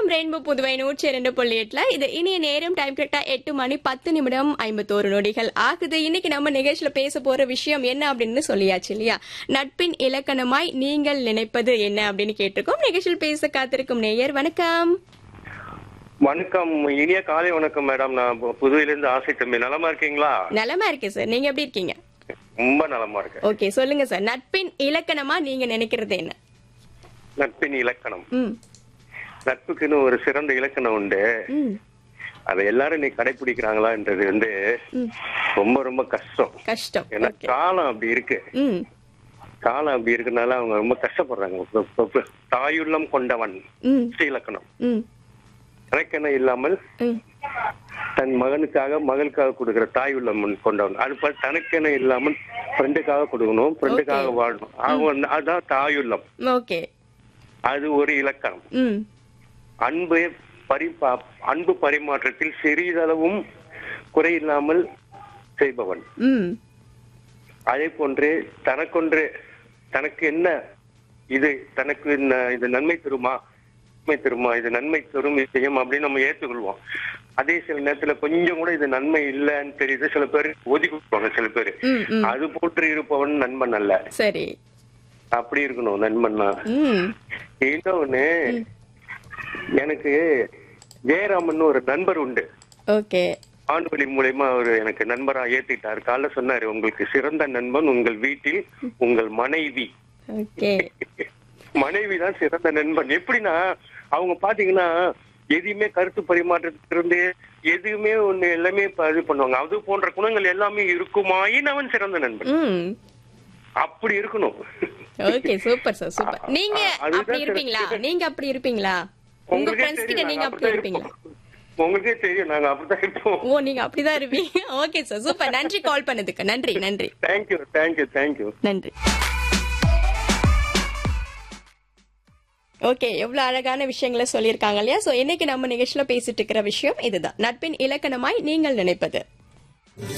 FM rainbow Puduvai நூற்றி இரண்டு புள்ளி எட்டுல இது இனிய நேரம் டைம் கரெக்டா எட்டு மணி பத்து நிமிடம் ஐம்பத்தோரு நொடிகள் ஆகுது இன்னைக்கு நம்ம நிகழ்ச்சியில பேச போற விஷயம் என்ன அப்படின்னு சொல்லியாச்சு இல்லையா நட்பின் இலக்கணமாய் நீங்கள் நினைப்பது என்ன அப்படின்னு கேட்டிருக்கோம் நிகழ்ச்சியில் பேச காத்திருக்கும் நேயர் வணக்கம் வணக்கம் இனிய காலை வணக்கம் மேடம் நான் பு- புதுவையிலிருந்து ஆசை தம்பி நலமா இருக்கீங்களா நலமா இருக்கேன் சார் நீங்க எப்படி இருக்கீங்க ரொம்ப நலமா இருக்கேன் ஓகே சொல்லுங்க சார் நட்பின் இலக்கணமா நீங்க நினைக்கிறது என்ன நட்பின் இலக்கணம் ம் நட்புக்குன்னு ஒரு சிறந்த இலக்கணம் உண்டு ம் அதை எல்லாரும் நீ கடைபிடிக்கிறாங்களான்றது வந்து ம். ரொம்ப ரொம்ப கஷ்டம் கஷ்டம் ஏன்னா ஓகே காலம் அப்படி இருக்கு ம் காலம் அப்படி இருக்கனால அவங்க ரொம்ப கஷ்டப்படுறாங்க இப்ப- இப்ப- இப்ப தாயுள்ளம் கொண்டவன் ம் இலக்கணம் ம் எனக்கென இல்லாமல் ம் தன் மகனுக்காக மகளுக்காக கொடுக்கிற தாய் உள்ளம் கொண்டவன் அது போல தனக்கென இல்லாமல் ஃப்ரெண்டுக்காக கொடுக்கணும் ஃப்ரெண்டுக்காக வாழணும் அவன் அதான் தாயுள்ளம் ஓகே அது ஒரு இலக்கணம் ம் அன்பு பரி அன்பு பரிமாற்றத்தில் சிறிதளவும் குறையில்லாமல் செய்பவன் ம் அதே போன்று தனக்கொன்று தனக்கு என்ன இது தனக்கு ந- இது நன்மை தருமா நன்மை தருமா இது நன்மை தரும் விஷயம் அப்படின்னு நம்ம ஏற்றுக்கொள்வோம் அதே சில நேரத்துல கொஞ்சம் கூட இது நன்மை இல்லைன்னு தெரியுது சில பேர் ஒதுக்கி விடுவாங்க சில பேர் ம் ம் அது போன்று இருப்பவன் நண்பன் அல்ல சரி அப்படி இருக்கணும் நண்பன்னா ம் இன்னொன்னு எனக்கு ஜெயராமன் ஒரு நண்பர் உண்டு ஓகே வானொலி மூலயமா அவர் எனக்கு நண்பரா ஏத்திட்டார் காலைல சொன்னாரு உங்களுக்கு சிறந்த நண்பன் உங்கள் வீட்டில் உங்கள் மனைவி ஓகே மனைவி தான் சிறந்த நண்பன் எப்படின்னா அவங்க பாத்தீங்கன்னா எதையுமே கருத்து பரிமாற்றத்துல இருந்து எதுவுமே ஒண்ணு எல்லாமே ப- இது பண்ணுவாங்க அது போன்ற குணங்கள் எல்லாமே இருக்குமாயின் அவன் சிறந்த நண்பன் ம் அப்படி இருக்கணும் ஓகே சூப்பர் சார் சூப்பர் நீங்க அ- அதுதான் அப்படி இருப்பீங்களா சிறந்த- நீங்க அப்படி இருப்பீங்களா உங்க உங்களுக்கே ஃப்ரெண்ட்ஸ் கிட்ட தெரியும் நீங்க நாங்க அப்படி அப்படித்தான் இருப்பீங்களா இருப்போம். உங்களுக்கே தெரியும் நாங்க அப்படித்தான் இருப்போம் ஓ நீங்க அப்படிதான் இருப்பீங்க ஓகே சார் சூப்பர் நன்றி கால் பண்ணதுக்கு நன்றி நன்றி தேங்க்யூ தேங்க்யூ தேங்க்யூ நன்றி ஓகே எவ்வளவு அழகான விஷயங்களை சொல்லியிருக்காங்க இல்லையா சோ இன்னைக்கு நம்ம நிகழ்ச்சியில பேசிட்டு இருக்கிற விஷயம் இதுதான் நட்பின் இலக்கணமாய் நீங்கள் நினைப்பது